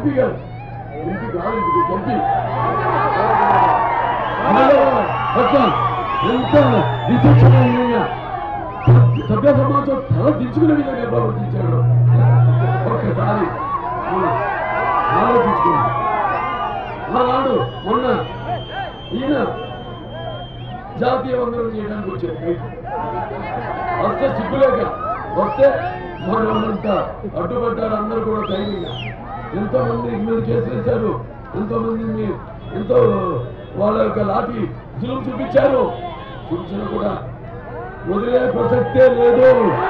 MP గారు MP కాదు ఇది ఎంపీ హలో అట్లా ఎంత విచక్షణీయంగా సభ్య సమాజం తల దించుకునే విధంగా ప్రవర్తించాడు ఒక్కసారి మనం ఆలోచించుకోండి ఆనాడు మొన్న ఈయన జాతీయ వందనం చేయడానికి వచ్చారు బయటికి. వస్తే సిగ్గులేక వస్తే మనమంతా అడ్డుపడ్డారు అందరూ కూడా ధైర్యంగా ఎంతో మంది మీద కేసులు వేశారు ఎంతో మంది మీ- ఎంతో వాళ్ళ యొక్క లాఠీ జులుం చూపించారు చూపించినా కూడా వదిలే ప్రసక్తే లేదు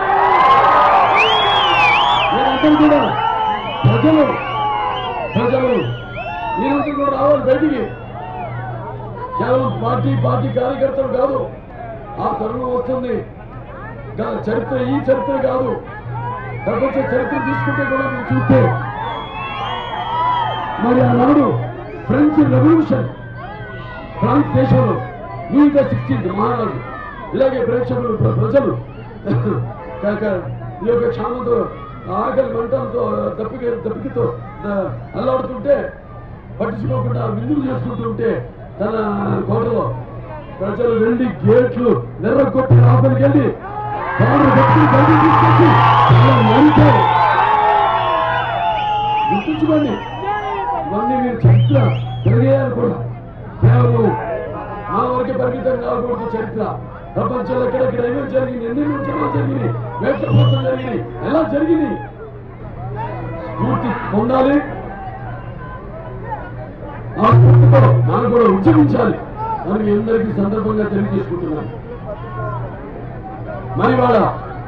మీరందరూ కూడా ప్రజలు ప్రజలు మీరందరూ కూడా రావాలి బయటికి కేవలం పార్టీ పార్టీ కార్యకర్తలు కాదు ఆ తరుణం వస్తుంది గా- చరిత్ర ఈ చరిత్ర కాదు ప్రపంచ చరిత్ర తీసుకుంటే కూడా మీరు చూస్తే మరి ఆనాడు ఫ్రెంచ్ రెవల్యూషన్ ఫ్రాన్స్ దేశంలో లూయి ద సిక్స్టీన్త్ మహారాజు ఇలాగే ప్రేక్షకులు ప్ర- ప్రజలు కాక ఈ యొక్క క్షామంతో ఆకలి మంటలతో దప్పిక దప్పికతో ఆ, అల్లాడుతుంటే పట్టించుకోకుండా విందులు చేసుకుంటుంటే తన కోటలో ప్రజలు వెళ్ళి గేట్లు నెర్రగొట్టి లోపలికి వెళ్ళి తాను వ్యక్తులు బయటికి తీసుకొచ్చి అలా నరికారు గుర్తుంచుకోండి ఇవన్నీ మీరు చరిత్ర తిరగేయాలి కూడా కేవలం మా వరకే పరిమితం కాకూడదు చరిత్ర ప్రపంచంలో ఎక్కడెక్కడ ఏమేమి జరిగింది ఎన్ని ఉద్యమాలు జరిగినాయి వేట్ల కోసం జరిగినాయి ఎలా జరిగినాయి స్ఫూర్తి పొందాలి ఆ స్ఫూర్తితో మనం కూడా ఉద్యమించాలి అని మీ అందరికీ సందర్భంగా తెలియజేసుకుంటున్నాను మరి వాళ్ళ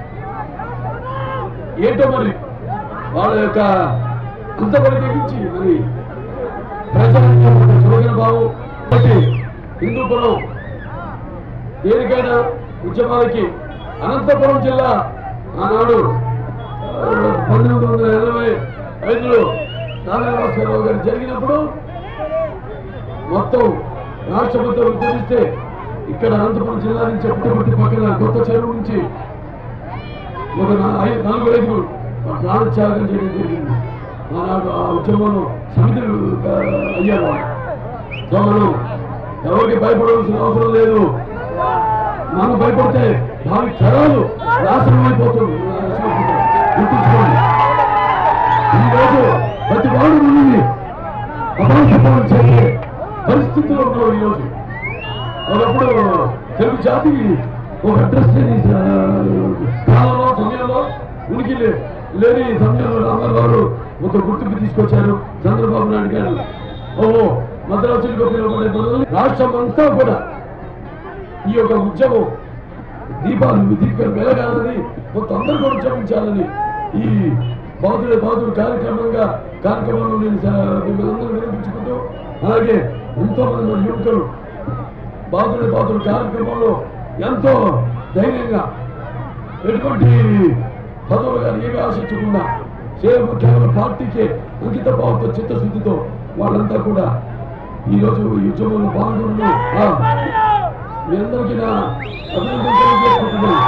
ఏంటో మరి వాళ్ళ యొక్క అంతవరకు తెగించి మరి ప్రజలంతా ఒక చురుకైన భావం కాబట్టి హిందూపురం దేనికైనా ఉద్యమాలకి అనంతపురం జిల్లా ఆనాడు ఆ, పంతొమ్మిది వందల ఎనభై ఐదులో నారాయణరావు గారు జరిగినప్పుడు మొత్తం రాష్ట్ర ప్రభుత్వం ఉద్యమిస్తే ఇక్కడ అనంతపురం జిల్లా నుంచి పుట్టపర్తి పక్కన కొత్త చెరువు నుంచి ఒక నా- ఐ- నలుగురు ఐదుగురు ప్రాణత్యాగం చేయడం జరిగింది ఆనాడు ఆ ఉద్యమంలో సమితులు ఆ, అయ్యారు వాళ్ళు. సో మనం ఎవరికి భయపడవలసిన అవసరం లేదు మనం భయపడితే భావి తరాలు నాశనం అయిపోతుంది గుర్తుంచుకోండి ఈరోజు ప్రతి వాడు నుండి అభాషపం చేసే పరిస్థితిలో ఉన్నాం ఈరోజు ఒకప్పుడు తెలుగు జాతికి ఒక అడ్రస్ లేని ఆ, కాలంలో సమయంలో ఉనికి లే- లేని సమయంలో రామారావు గారు ఒక గుర్తింపు తీసుకొచ్చారు చంద్రబాబు నాయుడు గారు ఓహో మద్రాసులకు పిలువబడే మనల్ని రాష్ట్రం అంతా కూడా ఈ యొక్క ఉద్యమం దీపాలు దీపాలు వెలగాలని మొత్తం అందరూ కూడా ఉద్యమించాలని ఈ బాధుడే బాధుడు కార్యక్రమంగా కార్యక్రమంలో నేను స- మిమ్మల్ని అందరూ వినిపించుకుంటూ అలాగే ఎంతో మంది మన యువకులు బాధుడే బాధుడు కార్యక్రమంలో ఎంతో ధైర్యంగా ఎటువంటి పదవులు కానీ ఏమీ ఆశించకుండా కేవలం కేవలం పార్టీకే అంకిత భావంతో చిత్తశుద్ధితో వాళ్ళంతా కూడా ఈరోజు ఈ ఉద్యమంలో పాల్గొన్న ఆ, మీ అందరికీ నా అభినందన తెలియజేసుకుంటున్నాను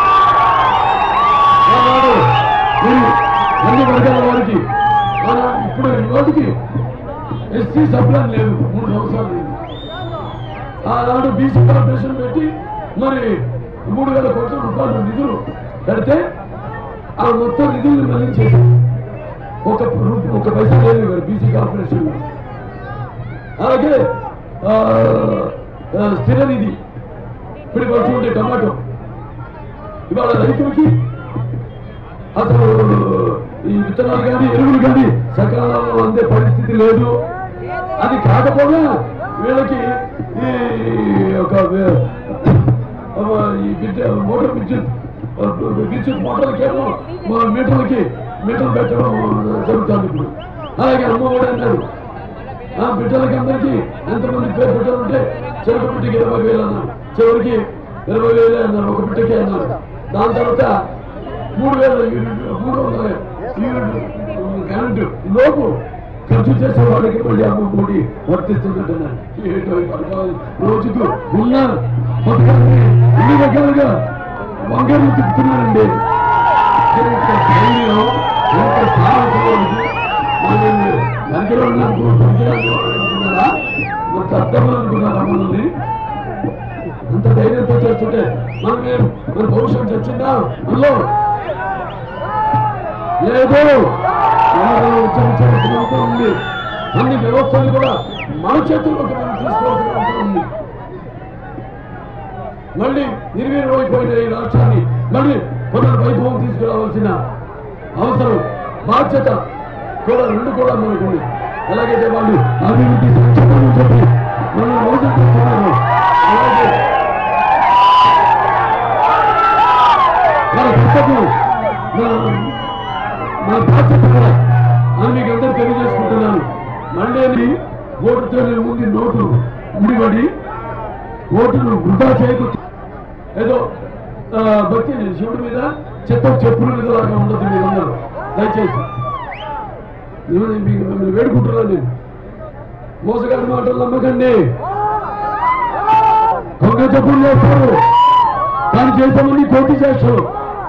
ఆనాడు మీరు అన్ని వర్గాల వారికి ఆనాడు ఇప్పుడు వాటికి ఎస్సీ సప్లాన్ లేదు మూడు సంవత్సరాలు లేదు. ఆనాడు బీసీ కార్పొరేషన్ పెట్టి మరి మూడు వేల కోట్ల రూపాయలు నిధులు పెడితే ఆ మొత్తం నిధుల్ని మళ్ళించేసి ఒక రూ- ఒక పైసా లేదు ఇక్కడ బీసీ కార్పొరేషన్ అలాగే ఆ, ఆ, స్థిర నిధి ఇప్పుడు వచ్చి ఉండే టమాటో ఇవాళ రైతులకి అసలు ఈ విత్తనాలు కానీ ఎరువులు కానీ సకాలంలో అందే పరిస్థితి లేదు అది కాకపోగా వీళ్ళకి ఈ ఒక వే- ఒక ఈ విద్య- మోటార్ విద్యుత్ విద్యుత్ మోటార్లకేమో మా మీటర్లకి మీటర్ పెట్టడం జరుగుతుంది ఇప్పుడు అలాగే అమ్మఒడి అన్నారు ఆ బిడ్డలకి అందరికీ ఎంతమంది పేరు బిడ్డలు ఉంటే చెరుకు బిడ్డకి ఇరవై వేలు అన్నారు చివరికి ఇరవై వేలే అన్నారు ఒక బిడ్డకి అన్నారు దాని తర్వాత మూడు వేల యూనిట్ మూడు వందల యూనిట్ కరెంటు లోపు ఖర్చు చేసే వాళ్ళకి మళ్ళీ అమ్మ మూడి వర్తిస్తుందంటున్నారు ఏంటో ఈ పథకాలు రోజుకు ఉన్న పథకాన్ని ఇన్ని రకాలుగా వంగలు తిప్పుతున్నారండి ఎంత ధైర్యం ఎంత సాహసం వెనకలో అనుకుంటున్నారా మరి కర్తవ్యం అనుకున్నారా మనల్ని అంత ధైర్యంతో చేస్తుంటే మనం ఏం మన భవిష్యత్తు వచ్చిందా అందులో లేదు ఎన్నికల్లో ఉచ్చరించాల్సిన అవసరం ఉంది అన్ని వ్యవస్థలు కూడా మన చేతుల్లోకి మనం తీసుకోవాల్సిన అవసరం ఉంది మళ్ళీ నిర్వీర్యమైపోయిన ఈ రాష్ట్రాన్ని మళ్ళీ పునర్వైభవం తీసుకురావాల్సిన అవసరం బాధ్యత కూడా రెండు కూడా మనకుంది ఎలాగైతే వాళ్ళు అభివృద్ధి సంక్షేమం చెప్పి మనం మోసం చేస్తున్నారు అలాగే వాళ్ళ పుస్తకం మన బాధ్యత కూడా అని మీకు అందరూ తెలియజేసుకుంటున్నాను మండేని ఓటుతోనే ఉంది నోటు ముడిపడి ఓటును వృధా చేయకు ఏదో ఆ, భక్తి శివుడి మీద చెత్త చెప్పుల మీద లాగా ఉండదు మీరందరూ దయచేసి నేను మీకు మిమ్మల్ని వేడుకుంటున్నాను నేను మోసగారి మాటలు నమ్మకండి దొంగ చెప్పులు చేస్తారు కానీ చేసామని కోటి చేస్తారు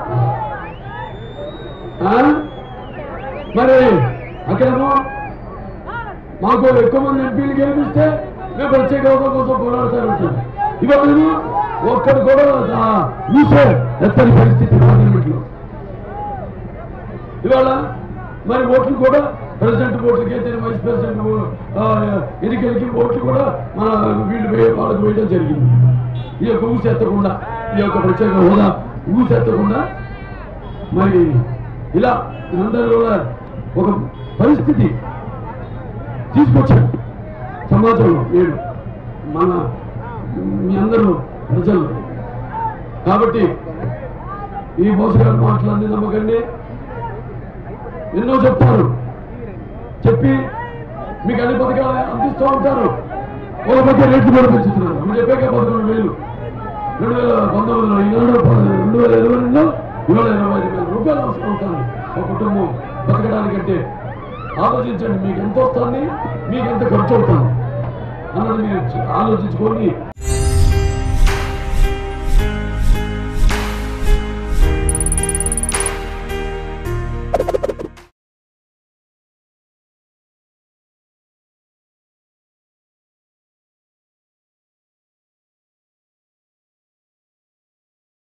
ఆ? మరి అక్కడేమో మాకు ఎక్కువ మంది ఎంపీలు గెలిపిస్తే మేము ప్రత్యేక హోదా కోసం పోరాడతానంటాం ఇవాళ నేను ఒక్కడు కూడా ఆ, ఊసే ఎత్తని పరిస్థితి పార్లమెంట్లో ఇవాళ మరి ఓట్లు కూడా ప్రెసిడెంట్ ఓట్లకి అయితే వైస్ ప్రెసిడెంట్ ఓ- ఆ, ఎన్నికలకి ఓట్లు కూడా మన వీళ్ళు వే- వాళ్ళకి వేయడం జరిగింది ఈ యొక్క ఊసెత్తకుండా ఈ యొక్క ప్రత్యేక హోదా ఊసెత్తకుండా మరి ఇలా అందరూ కూడా ఒక పరిస్థితి తీసుకొచ్చాడు సమాజంలో నేను మన మీ అందరూ ప్రజలు కాబట్టి ఈ మోసగారు మాటలన్నీ నమ్మకండి ఎన్నో చెప్తారు చెప్పి మీకు అన్ని పథకాలు అందిస్తూ ఉంటారు ఒక మధ్య రేట్లు కూడా పెంచుతున్నారు మీరు చెప్పాక పదకొండు వేలు రెండు వేల పంతొమ్మిదిలో ఈనాడు ప- రెండు వేల ఇరవై రెండులో ఇవాళ ఇరవై ఐదు వేల రూపాయలు అవసరం అవుతాను ఒక కుటుంబం బతకడానికంటే ఆలోచించండి మీకు ఎంత వస్తుంది మీకు ఎంత ఖర్చు అవుతుంది అన్నది మీరు ఆలోచించుకొని